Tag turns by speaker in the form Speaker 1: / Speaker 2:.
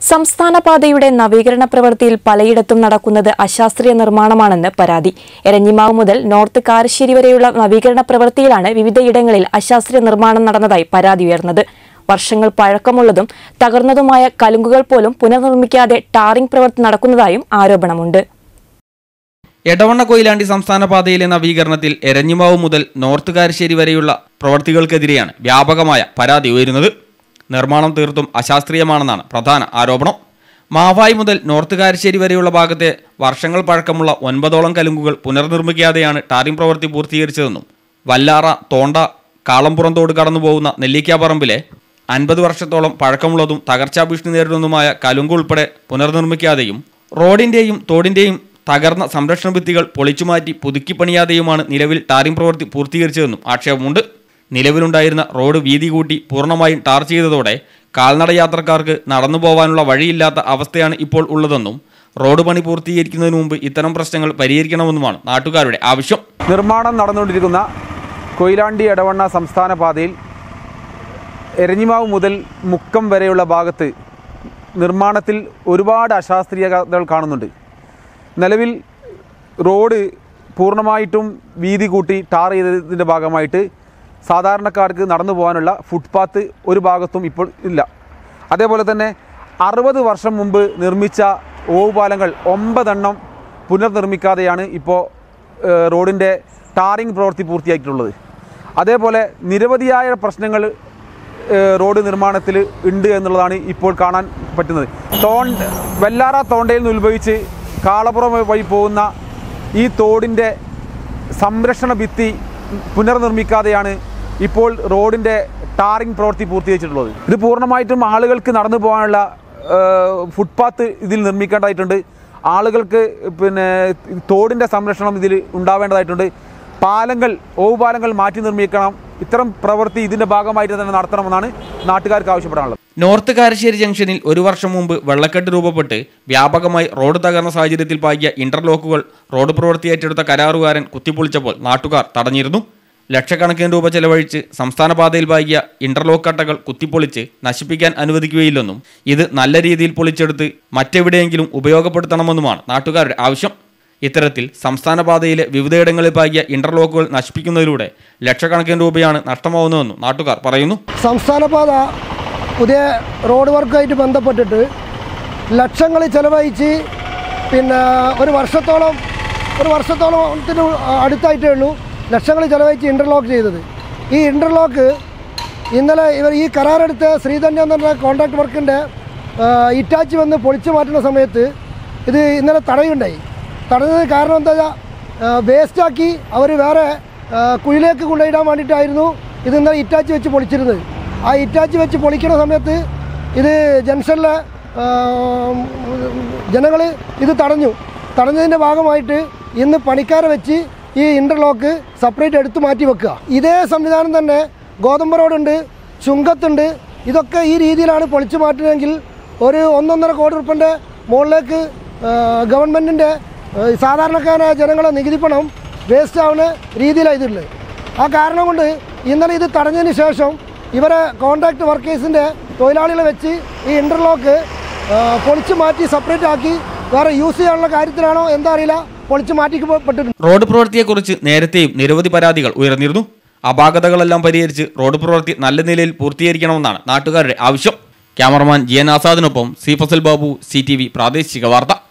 Speaker 1: സംസ്ഥാന പാതയുടെ നവീകരണ പ്രവൃത്തിയിൽ പലയിടത്തും നടക്കുന്നത് അശാസ്ത്രീയ നിർമ്മാണമാണെന്ന് പരാതി എരഞ്ഞിമാവ് മുതൽ നോർത്ത് കാരശ്ശേരി വരെയുള്ള നവീകരണ പ്രവൃത്തിയിലാണ് വിവിധയിടങ്ങളിൽ അശാസ്ത്രീയ നിർമ്മാണം നടന്നതായി പരാതി ഉയർന്നത് വർഷങ്ങൾ പഴക്കമുള്ളതും തകർന്നതുമായ കലുങ്കുകൾ പോലും പുനർനിർമ്മിക്കാതെ ടാറിംഗ് പ്രവൃത്തി നടക്കുന്നതായും ആരോപണമുണ്ട്
Speaker 2: എടവണ്ണ കൊയിലാണ്ടി സംസ്ഥാന പാതയിലെ നവീകരണത്തിൽ എരഞ്ഞിമാവ് മുതൽ നോർത്ത് കാരശ്ശേരി വരെയുള്ള പ്രവർത്തികൾക്കെതിരെയാണ് വ്യാപകമായ പരാതി ഉയരുന്നത് നിർമ്മാണം തീർത്തും അശാസ്ത്രീയമാണെന്നാണ് പ്രധാന ആരോപണം മാവായി മുതൽ നോർത്ത് കാരശ്ശേരി വരെയുള്ള ഭാഗത്തെ വർഷങ്ങൾ പഴക്കമുള്ള ഒൻപതോളം കലുങ്കുകൾ പുനർനിർമ്മിക്കാതെയാണ് ടാറിംഗ് പ്രവൃത്തി പൂർത്തീകരിച്ചതെന്നും വല്ലാറ തോണ്ട കാളംപുറം തോട് കടന്നുപോകുന്ന നെല്ലിക്കാപ്പറമ്പിലെ അൻപത് വർഷത്തോളം പഴക്കമുള്ളതും തകർച്ചാ ഭീഷണി നേരിടുന്നതുമായ കലുങ്ക് ഉൾപ്പെടെ പുനർനിർമ്മിക്കാതെയും റോഡിന്റെയും തോടിന്റെയും തകർന്ന സംരക്ഷണ ഭിത്തികൾ പൊളിച്ചുമാറ്റി പുതുക്കിപ്പണിയാതെയുമാണ് നിലവിൽ ടാറിംഗ് പ്രവൃത്തി പൂർത്തീകരിച്ചതെന്നും ആക്ഷേപമുണ്ട് നിലവിലുണ്ടായിരുന്ന റോഡ് വീതി കൂട്ടി പൂർണ്ണമായും ടാർ ചെയ്തതോടെ കാൽനട യാത്രക്കാർക്ക് നടന്നു പോകാനുള്ള വഴിയില്ലാത്ത അവസ്ഥയാണ് ഇപ്പോൾ ഉള്ളതെന്നും റോഡ് പണി പൂർത്തീകരിക്കുന്നതിന് മുമ്പ് ഇത്തരം പ്രശ്നങ്ങൾ പരിഹരിക്കണമെന്നുമാണ് നാട്ടുകാരുടെ ആവശ്യം
Speaker 3: നിർമ്മാണം നടന്നുകൊണ്ടിരിക്കുന്ന കൊയിലാണ്ടി എടവണ്ണ സംസ്ഥാന പാതയിൽ എരഞ്ഞിമാവ് മുതൽ മുക്കം വരെയുള്ള ഭാഗത്ത് നിർമ്മാണത്തിൽ ഒരുപാട് അശാസ്ത്രീയതകൾ കാണുന്നുണ്ട് നിലവിൽ റോഡ് പൂർണ്ണമായിട്ടും വീതി കൂട്ടി ടാർ ചെയ്തതിൻ്റെ ഭാഗമായിട്ട് സാധാരണക്കാർക്ക് നടന്നു പോകാനുള്ള ഫുട്പാത്ത് ഒരു ഭാഗത്തും ഇപ്പോൾ ഇല്ല അതേപോലെ തന്നെ അറുപത് വർഷം മുമ്പ് നിർമ്മിച്ച ഓവുപാലങ്ങൾ ഒമ്പതെണ്ണം പുനർനിർമ്മിക്കാതെയാണ് ഇപ്പോൾ ഏഹ്, റോഡിൻ്റെ ടാറിംഗ് പ്രവൃത്തി പൂർത്തിയാക്കിയിട്ടുള്ളത് അതേപോലെ നിരവധിയായ പ്രശ്നങ്ങൾ ഏഹ്, റോഡ് നിർമ്മാണത്തിൽ ഉണ്ട് എന്നുള്ളതാണ് ഇപ്പോൾ കാണാൻ പറ്റുന്നത് തോൺ വെല്ലാറ തോണ്ടയിൽ നിന്ന് ഉത്ഭവിച്ച് കാളപ്പുറം വഴി പോകുന്ന ഈ തോടിൻ്റെ സംരക്ഷണ ഭിത്തി പുനർനിർമ്മിക്കാതെയാണ് ഇപ്പോൾ റോഡിൻ്റെ ടാറിംഗ് പ്രവൃത്തി പൂർത്തീകരിച്ചിട്ടുള്ളത് ഇത് പൂർണ്ണമായിട്ടും ആളുകൾക്ക് നടന്നു പോകാനുള്ള ഏഹ്, ഫുട്പാത്ത് ഇതിൽ നിർമ്മിക്കേണ്ടതായിട്ടുണ്ട് ആളുകൾക്ക് പിന്നെ തോടിൻ്റെ സംരക്ഷണം ഇതിൽ ഉണ്ടാവേണ്ടതായിട്ടുണ്ട് പാലങ്ങൾ ഓവുപാലങ്ങൾ മാറ്റി നിർമ്മിക്കണം ഇത്തരം പ്രവൃത്തി ഇതിൻ്റെ ഭാഗമായിട്ട് തന്നെ നടത്തണമെന്നാണ് നാട്ടുകാർക്ക് ആവശ്യപ്പെടാനുള്ളത്
Speaker 2: നോർത്ത് കാരശ്ശേരി ജംഗ്ഷനിൽ ഒരു വർഷം മുമ്പ് വെള്ളക്കെട്ട് രൂപപ്പെട്ട് വ്യാപകമായി റോഡ് തകർന്ന സാഹചര്യത്തിൽ പാകിയ ഇന്റർലോക്കുകൾ റോഡ് പ്രവൃത്തി ഏറ്റെടുത്ത കരാറുകാരൻ കുത്തിപ്പൊളിച്ചപ്പോൾ നാട്ടുകാർ തടഞ്ഞിരുന്നു ലക്ഷക്കണക്കിന് രൂപ ചെലവഴിച്ച് സംസ്ഥാന പാതയിൽ പാകിയ ഇന്റർലോക്ക് കട്ടകൾ കുത്തിപ്പൊളിച്ച് നശിപ്പിക്കാൻ അനുവദിക്കുകയില്ലെന്നും ഇത് നല്ല രീതിയിൽ പൊളിച്ചെടുത്ത് മറ്റെവിടെയെങ്കിലും ഉപയോഗപ്പെടുത്തണമെന്നുമാണ് നാട്ടുകാരുടെ ആവശ്യം ഇത്തരത്തിൽ സംസ്ഥാന പാതയിലെ വിവിധയിടങ്ങളിൽ പാകിയ ഇന്റർലോക്കുകൾ നശിപ്പിക്കുന്നതിലൂടെ ലക്ഷക്കണക്കിന് രൂപയാണ് നഷ്ടമാവുന്നതെന്നും നാട്ടുകാർ പറയുന്നു
Speaker 4: സംസ്ഥാന പാത പുതിയ റോഡ് വർക്കുമായിട്ട് ബന്ധപ്പെട്ടിട്ട് ലക്ഷങ്ങൾ ചിലവഴിച്ച് പിന്നെ ഒരു വർഷത്തോളം ഒരു വർഷത്തോളത്തിന് അടുത്തായിട്ടേ ഉള്ളൂ ലക്ഷങ്ങൾ ചിലവഴിച്ച് ഇൻ്റർലോക്ക് ചെയ്തത് ഈ ഇൻ്റർലോക്ക് ഇന്നലെ ഇവർ ഈ കരാറെടുത്ത ശ്രീധന്യ എന്ന് പറഞ്ഞ കോൺട്രാക്ട് വർക്കിൻ്റെ ഇറ്റാച്ച് വന്ന് പൊളിച്ചു മാറ്റുന്ന സമയത്ത് ഇത് ഇന്നലെ തടയുണ്ടായി തടഞ്ഞത് കാരണം എന്താ വെച്ചാൽ വേസ്റ്റാക്കി അവർ വേറെ ആ, കുഴിയിലേക്ക് കൊണ്ടുപോയിടാൻ വേണ്ടിയിട്ടായിരുന്നു ഇത് ഇന്നലെ ഇറ്റാച്ച് വെച്ച് പൊളിച്ചിരുന്നത് ആ ഇറ്റാച്ച് വെച്ച് പൊളിക്കുന്ന സമയത്ത് ഇത് ജംഗ്ഷനിലെ ജനങ്ങൾ ഇത് തടഞ്ഞു തടഞ്ഞതിൻ്റെ ഭാഗമായിട്ട് ഇന്ന് പണിക്കാരെ വെച്ച് ഈ ഇൻ്റർലോക്ക് സെപ്പറേറ്റ് എടുത്തു മാറ്റി വെക്കുക ഇതേ സംവിധാനം തന്നെ ഗോതമ്പ് റോഡുണ്ട് ചുങ്കത്തുണ്ട് ഇതൊക്കെ ഈ രീതിയിലാണ് പൊളിച്ചു മാറ്റുന്നതെങ്കിൽ ഒരു ഒന്നൊന്നര കോടി റുപ്യൻ്റെ മുകളിലേക്ക് ഗവൺമെൻറ്റിൻ്റെ സാധാരണക്കാരായ ജനങ്ങളെ നികുതി പണം വേസ്റ്റ് ആവുന്ന രീതിയിലാണ് ഇതുള്ളത് ആ കാരണം കൊണ്ട് ഇന്നലെ ഇത് തടഞ്ഞതിന് ശേഷം ഇവരെ കോൺട്രാക്ട് വർക്കേഴ്സിൻ്റെ തൊഴിലാളികളെ വെച്ച് ഈ ഇൻ്റർലോക്ക് പൊളിച്ചു മാറ്റി സെപ്പറേറ്റ് ആക്കി വേറെ യൂസ് ചെയ്യാനുള്ള കാര്യത്തിലാണോ എന്താ അറിയില്ല പൊളിച്ചു മാറ്റിപ്പെട്ടിട്ടുണ്ട്
Speaker 2: റോഡ് പ്രവൃത്തിയെക്കുറിച്ച് നേരത്തെയും നിരവധി പരാതികൾ ഉയർന്നിരുന്നു അപാകതകളെല്ലാം പരിഹരിച്ച് റോഡ് പ്രവൃത്തി നല്ല നിലയിൽ പൂർത്തീകരിക്കണമെന്നാണ് നാട്ടുകാരുടെ ആവശ്യം ക്യാമറമാൻ ജി എൻ ആസാദിനൊപ്പം C Fasal Babu C T V പ്രാദേശിക വാർത്ത